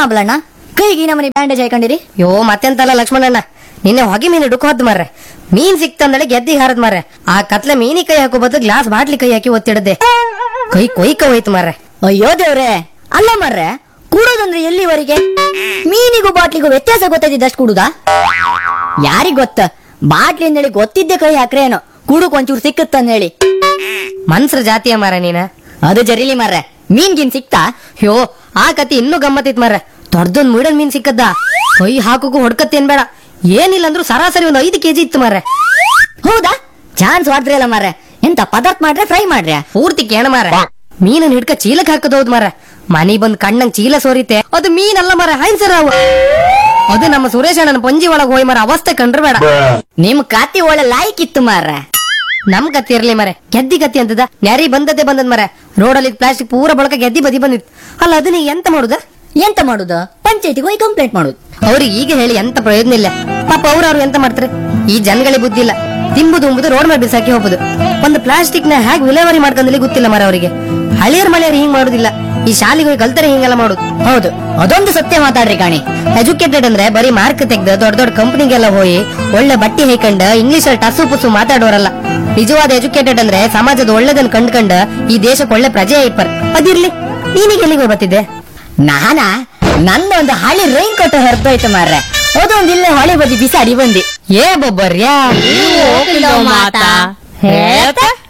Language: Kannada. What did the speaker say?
ಮಾಬಲಣ್ಣ ಕೈಗೆ ನಮ್ಮನೆ ಬ್ಯಾಂಡೇಜ್ ಹಾಕೊಂಡಿರಿ ಯೋ ಮತ್ತೆಂತಲ್ಲ ಲಕ್ಷ್ಮಣಣ್ಣ ನಿನ್ನೆ ಹೊಗೆ ಮೀನು ಡುಕ್ ಹೊತ್ತು ಮಾರ್ರೆ ಮೀನ್ ಸಿಕ್ತಂದಳೆ ಗೆದ್ದಿ ಹಾರದ್ ಮಾರ್ರೆ ಆ ಕತ್ಲೆ ಮೀನಿ ಕೈ ಹಾಕೋ ಬದಲು ಗ್ಲಾಸ್ ಬಾಟ್ಲಿ ಕೈ ಹಾಕಿ ಒತ್ತಿಡದೆ ಕೈ ಕೊಯ್ಕ ಹೋಯ್ತು ಮಾರ್ರೆ ಅಯ್ಯೋ ದೇವ್ರೆ ಅಲ್ಲ ಮರ್ರೆ ಕೂಡೋದಂದ್ರೆ ಎಲ್ಲಿವರೆಗೆ ಮೀನಿಗೂ ಬಾಟ್ಲಿಗೂ ವ್ಯತ್ಯಾಸ ಗೊತ್ತಾಯ್ತಿದ್ದಷ್ಟು ಕೂಡುದಾ ಯಾರಿಗ್ ಗೊತ್ತ ಬಾಟ್ಲಿ ಅಂದೇಳಿ ಗೊತ್ತಿದ್ದೆ ಕೈ ಹಾಕ್ರೇನೋ ಕೂಡಕ್ ಒಂಚೂರು ಸಿಕ್ಕತ್ತಂದೇಳಿ ಮನ್ಸ್ರ ಜಾತಿಯ ಮಾರ ನೀನ ಅದು ಜರಿಲಿ ಮರ್ರೆ ಮೀನ್ ಗಿನ್ ಸಿಕ್ತಾ ಯೋ ಆ ಕತಿ ಇನ್ನೂ ಗಮ್ಮತ್ತಿತ್ ಮಾರ್ರೆ ದೊಡ್ಡದೊಂದ್ ಮುಡನ್ ಮೀನ್ ಸಿಕ್ಕದ್ದ ಕೈ ಹಾಕೋಕು ಹೊಡ್ಕತ್ತೇನ್ ಬೇಡ ಏನಿಲ್ಲ ಅಂದ್ರೂ ಸರಾಸರಿ ಒಂದು ಐದು ಕೆಜಿ ಇತ್ತು ಮಾರ್ರೆ ಹೌದಾ ಚಾನ್ಸ್ ವಾಡ್ರಿ ಅಲ್ಲ ಮಾರ್ರೆ ಎಂತ ಪದಾರ್ಥ ಮಾಡ್ರೆ ಫ್ರೈ ಮಾಡ್ರೆ ಪೂರ್ತಿ ಕೇಣ ಮಾರ ಮೀನನ್ ಹಿಡ್ಕ ಚೀಲಕ್ ಹಾಕದೌದ್ ಮಾರ ಮನಿ ಬಂದ್ ಕಣ್ಣಂಗ್ ಚೀಲ ಸೋರಿತೆ ಅದು ಮೀನಲ್ಲ ಮಾರ ಹೈನ್ಸರ್ ಅವು ಅದು ನಮ್ಮ ಸುರೇಶ್ ಅಣ್ಣನ ಪಂಜಿ ಒಳಗ್ ಹೋಯ್ ಮಾರ ಅವಸ್ಥೆ ಕಂಡ್ರೆ ಬೇಡ ನಿಮ್ ಕಾತಿ ಒಳ್ಳೆ ಲಾಯ್ಕ್ ಇತ್ತು ಮಾರ್ರೆ ನಮ್ ಕತ್ತಿ ಇರ್ಲಿ ಮರೆ ಗೆದ್ದಿ ಕತ್ತಿ ಅಂತದ ನ್ಯಾರಿ ಬಂದದ್ದೇ ಬಂದದ್ ಮರೆ ರೋಡಲ್ಲಿ ಪ್ಲಾಸ್ಟಿಕ್ ಪೂರ ಬಳಕ ಗೆದ್ದಿ ಬದಿ ಬಂದಿತ್ತು ಅಲ್ಲ ಅದನ್ನ ಎಂತ ಮಾಡುದ ಎಂತ ಮಾಡುದು ಪಂಚಾಯತಿಗೆ ಹೋಗಿ ಕಂಪ್ಲೇಂಟ್ ಮಾಡುದು ಅವ್ರಿಗೆ ಈಗ ಹೇಳಿ ಎಂತ ಪ್ರಯೋಜನ ಇಲ್ಲ ಪಾಪ ಅವ್ರು ಅವ್ರು ಎಂತ ಮಾಡ್ತಾರೆ ಈ ಜನಗಳಿಗೆ ಬುದ್ಧಿ ಇಲ್ಲ ತಿಂಬುದು ಉಂಬುದು ರೋಡ್ ಮೇಲೆ ಬಿಸಾಕಿ ಹೋಗುದು ಒಂದು ಪ್ಲಾಸ್ಟಿಕ್ ನ ಹೇಗೆ ವಿಲೇವಾರಿ ಮಾಡ್ಕೊಂಡಲ್ಲಿ ಗೊತ್ತಿಲ್ಲ ಮರ ಅವರಿಗೆ ಹಳಿಯರ್ ಮಳೆಯರ್ ಹಿಂಗ್ ಮಾಡುದಿಲ್ಲ ಈ ಶಾಲೆಗೆ ಹೋಗಿ ಕಲ್ತರೆ ಹಿಂಗೆಲ್ಲ ಮಾಡುದು ಹೌದು ಅದೊಂದು ಸತ್ಯ ಮಾತಾಡ್ರಿ ಕಾಣಿ ಎಜುಕೇಟೆಡ್ ಅಂದ್ರೆ ಬರೀ ಮಾರ್ಕ್ ತೆಗ್ದು ದೊಡ್ಡ ದೊಡ್ಡ ಕಂಪನಿಗೆಲ್ಲ ಹೋಗಿ ಒಳ್ಳೆ ಬಟ್ಟಿ ಹೈಕಂಡ್ ಇಂಗ್ಲಿಷ್ ಅಲ್ಲಿ ಟಸು ಪುಸು ಮಾತಾಡೋರಲ್ಲ ನಿಜವಾದ ಎಜುಕೇಟೆಡ್ ಅಂದ್ರೆ ಸಮಾಜದ ಒಳ್ಳೆದನ್ನ ಕಂಡ್ಕಂಡ್ ಈ ದೇಶಕ್ಕೆ ಒಳ್ಳೆ ಪ್ರಜೆ ಐಪರ್ ಅದಿರ್ಲಿ ನೀನೀಗ ಎಲ್ಲಿಗೆ ಬರ್ತಿದ್ದೆ ನಾನಾ ನಂದೊಂದು ಹಳಿ ರೈನ್ ಕೋಟ್ ಹೊರತೋಯ್ತು ಮಾರ್ರೆ ಅದೊಂದು ಇಲ್ಲೇ ಹೊಳೆ ಬದಿ ಬಿಸಾಡಿ ಬಂದಿ ಏ ಬೊಬ್ಬರ್ಯಾ ಹೋಗಿಲ್ಲೋ ಮಾತಾ? ಹೇಳ್ತಾ?